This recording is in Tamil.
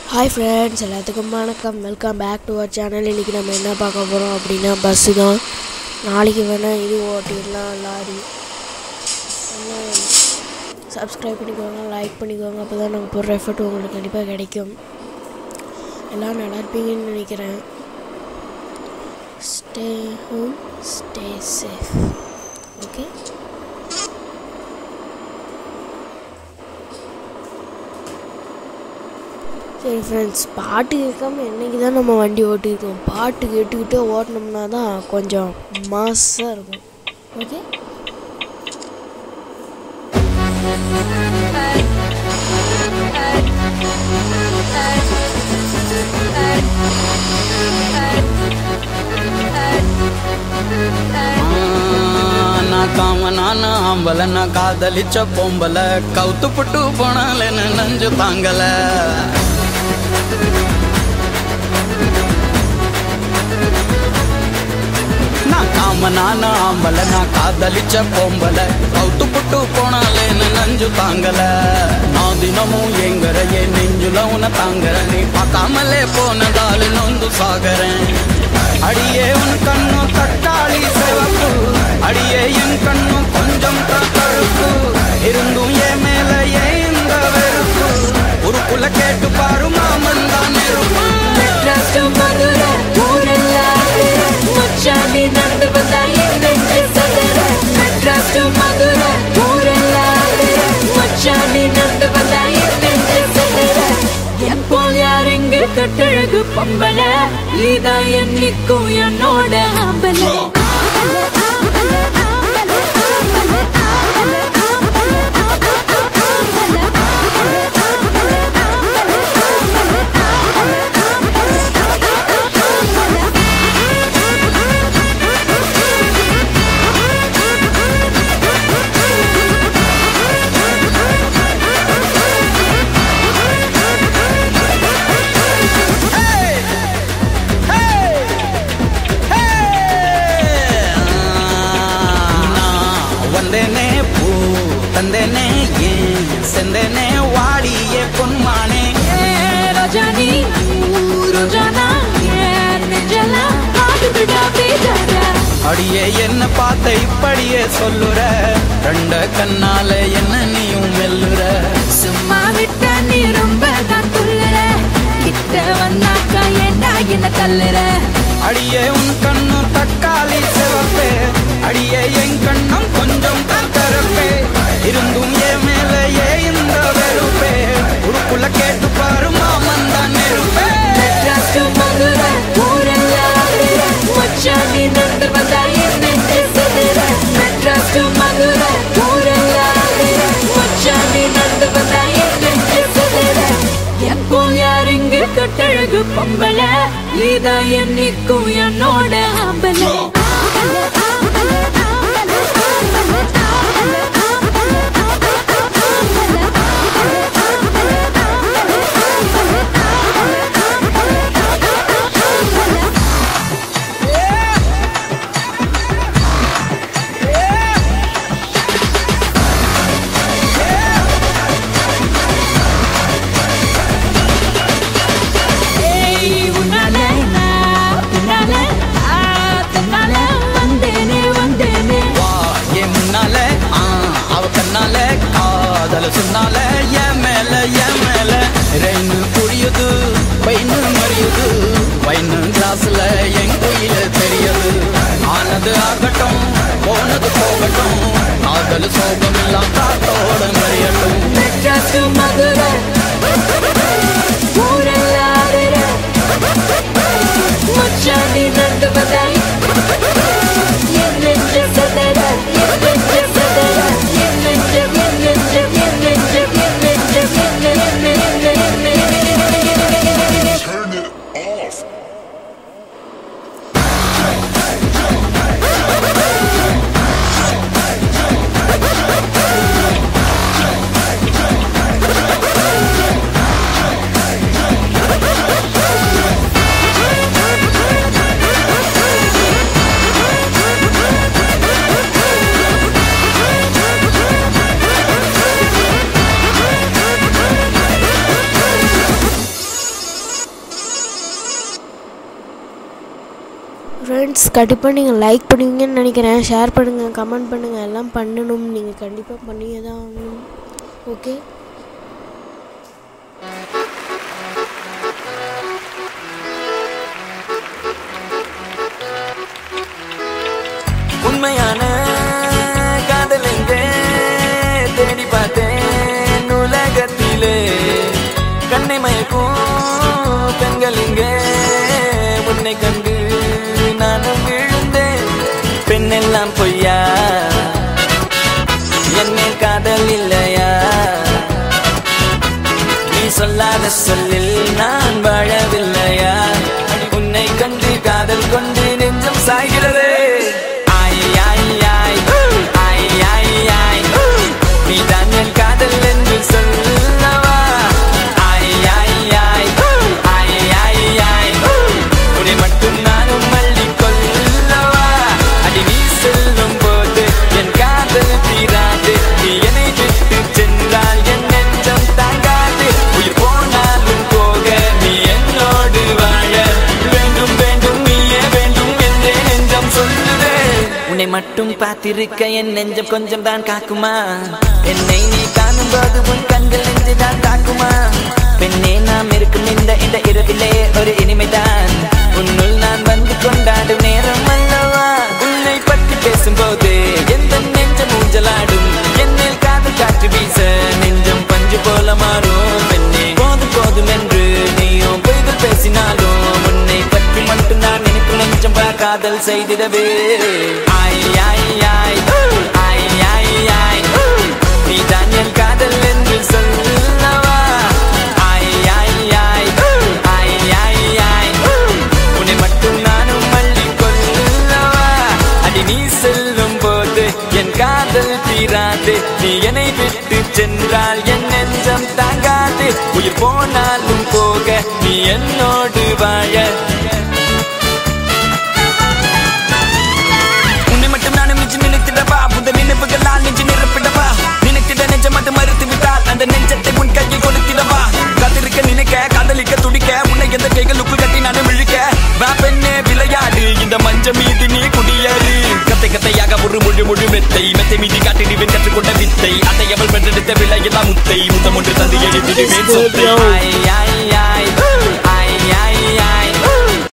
ஹாய் ஃப்ரெண்ட்ஸ் எல்லாத்துக்கும் வணக்கம் welcome back to our channel இன்றைக்கி நம்ம என்ன பார்க்க போகிறோம் அப்படின்னா பஸ்ஸு தான் நாளைக்கு வேணால் இது ஓட்டிடலாம் லாரி சப்ஸ்கிரைப் பண்ணிக்கோங்க லைக் பண்ணிக்கோங்க அப்போ தான் நாங்கள் போடுற எஃபர்ட் உங்களுக்கு கண்டிப்பாக கிடைக்கும் எல்லாம் நல்லா இருப்பீங்கன்னு நினைக்கிறேன் stay home stay safe okay சரி ஃப்ரெண்ட்ஸ் பாட்டு கேட்காம என்னைக்கு தான் நம்ம வண்டி ஓட்டியிருக்கோம் பாட்டு கேட்டுக்கிட்டே ஓட்டினோம்னா தான் கொஞ்சம் மாஸாக இருக்கும் ஓகே நான் காமனான ஆம்பல நான் காதலிச்ச பொம்பல கவுத்து புட்டு போனாலேன்னு நஞ்சு தாங்கல நான் காமனான ஆம்பல நான் காதலிச்ச பொம்பல கவுத்து புட்டு போனாலேன்னு நஞ்சு தாங்கல நான் தினமும் எங்கற என் நெஞ்சுல உன தாங்கற நீ பார்க்காமலே போனதால நொந்து சாகறேன் அடியே உன் கண்ணும் தக்காளி சிவப்பு அடியே என் கண்ணும் கொஞ்சம் கழுப்பு இருந்தும் என் மேல ஏன் இந்த வெறுப்பு உருக்குள்ள கேட்டு பாரு மாமன் தான் நெருப்பு மெட்ராஸ்டு மதுரை ஊரெல்லாரு முச்சாண்டி நடந்து வந்தா என் நெஞ்சு சதற மெட்ராஸ்டு மதுரை ஊரெல்லாரு முச்சாண்டி நடந்து வந்தா என் நெஞ்சு சதற என் போல் யார் இங்கு கட்டழகு பொம்பள நீதா என்னைக்கும் என்னோட ஆம்பல வந்தேனே பூ தந்தேனே ஏன் செந்தேனே வாடியே பொன்மானே ரோஜானி ரோஜானா ஏன் நெஞ்செல்லாம் காதுபிடா பேசாத அடியே என்ன பார்த்த இப்படியே சொல்லுற ரெண்ட கண்ணால என்ன நீயும் மெல்லுற சும்மா விட்ட நீ ரொம்ப தான் துள்ளுற கிட்ட வந்தாக்கா ஏண்டா என்ன தள்ளுற அடியே உன் கண்ணும் தக்காளி சிவப்பே அடியே என் கண்ணும் கொஞ்சம் கரப்பே இருந்தும் என் மேல ஏ இந்த வெறுப்பே உருக்குள்ள கேட்டு பாரு மாமன் தான் நெருப்பே மெட்ராஸ்டு மதுரை ஊரெல்லாரு முச்சாண்டி நடந்து வந்தா என் நெஞ்சு சதுர மெட்ராஸ்டு மதுரை ஊரெல்லாரு முச்சாண்டி நடந்து வந்தா என் நெஞ்சு சதுர என் போல் யார் இங்கு கட்டழகு பொம்பள நீதா என்னைக்கும் என்னோட ஆம்பல ஏய் உன்னால நான் பின்னால ஆ தன்னால வந்தேனே வந்தேனே வா என் முன்னால ஆ, அவ கண்ணால காதல சொன்னால என் மேல என் மேல ரெயின் புரியுது பைனு மறியுது பைனு கிளாஸ்ல என் குயில தெரியுது ஆனது ஆகட்டும் போனது போகட்டும் காதல் சோகம் எல்லாம் காத்தோட மறியட்டும் மெட்ராஸ்டு மதுரை ஊரெல்லாரு முச்சாண்டி நடந்து வந்தாய் என் நெஞ்சு சதற என் நெஞ்சு சதற என் நெஞ்சு என் நெஞ்சு என் நெஞ்சு என் நெஞ்சு என் நெஞ்சு என் நெஞ்சு Turn it off. ஃப்ரெண்ட்ஸ் கண்டிப்பாக நீங்கள் லைக் பண்ணுவீங்கன்னு நினைக்கிறேன் ஷேர் பண்ணுங்கள் கமெண்ட் பண்ணுங்கள் எல்லாம் பண்ணணும் நீங்கள் கண்டிப்பாக பண்ணியே தான் ஆகணும் ஓகே உண்மையான காதல் எங்கே தேடி பார்த்தேன் உலகத்திலே கண்ணை மயக்கும் பெண்கள் இங்கே உன்னை கண்டு நானும் விழுந்தேன் பெண்ணெல்லாம் பொய்யா என்னை காதல் இல்லையா நீ சொல்லாத சொல்லில் நான் வாழவில்லையா உன்னை கண்டு காதல் கொண்டு நெஞ்சம் சாய்கிறது ஆய், ஆய், ஆய், ஆய், ஆய், ஆய். நீதான் என் காதல் என்று சொல்லவா ஆய், ஆய், ஆய், ஆய், ஆய், ஆய். உன்னை மட்டும் நானும் மல்லிக் கொள்ளவா அடி நீ செல்லும் போது என் காதல் தீராது நீ என்னை விட்டு சென்றால் என் நெஞ்சம் தாங்காது உயிர் போனாலும் போக நீ என்னோடு வாழ வேண்டும் வேண்டும் நீயே வேண்டும் என்றே நெஞ்சம் சொல்லுதே உன்னை மட்டும் பார்த்திருக்க என் நெஞ்சம் கொஞ்சம் தான் காக்குமா என்னை நீ காணும் போது உன் கண்கள் நெஞ்சு தான் தாக்குமா பெண்ணே நாம் இருக்கும் இந்த இந்த இரவிலே ஒரு இனிமைதான் உன்னுள் நான் வந்து கொண்டாடும் நேரம் அல்லவா உன்னை பற்றி பேசும்போது எந்த நெஞ்சம் ஊஞ்சலாடும் என்னில் காதல் காற்று வீச நெஞ்சம் பஞ்சு போல மாறும் பெண்ணே போதும் போதும் என்று நீயும் பொய்கள் பேசினாலும் உன்னை பற்றி மட்டும் நான் நினைக்கும் நெஞ்சம் பா காதல் செய்திடவே ஆய் ஆய் ஆய் ஆய் ஆய் ஆய் நீதான் என் காதல் என்று சொல்லவா ஆய் ஆய் ஆய் ஆய் ஆய் ஆய் உன்னை மட்டும் நானும் மல்லி கொள்ளவா அடி நீ செல்லும் போது என் காதல் தீராது நீ என்னை விட்டு சென்றால் என் நெஞ்சம் தாங்காது உயிர் போனாலும் போக நீ என்னோடு வாழ உன்னை மட்டும் நானும் மிஞ்சி நினைத்திடவா புந்த நினைவுகளால் நெஞ்சு நிரப்பிடவா நினைத்திட நெஞ்சம் மட்டும் மறுத்து விட்டால் அந்த நெஞ்சத்தை உன் கையில் கொடுத்திடவா காத்திருக்க நினைக்க காதலிக்க துடிக்க உன்னை எந்த கைகளுக்குள் கட்டி நானும் இழுக்க வா பெண்ணே விளையாடு இந்த மஞ்ச மீது நீ குடியேறு கத்தை கத்தையாக ஒரு முழு முழு மெத்தை மெத்தை மீதி காட்டிடுவேன் கற்றுக்கொண்ட வித்தை அதை அவள் பெற்றெடுத்த விலையெல்லாம் முத்தை முத்தம் ஒன்று தந்து எழுதிடுவேன் சொத்தை ஆய் ஆய் ஆய்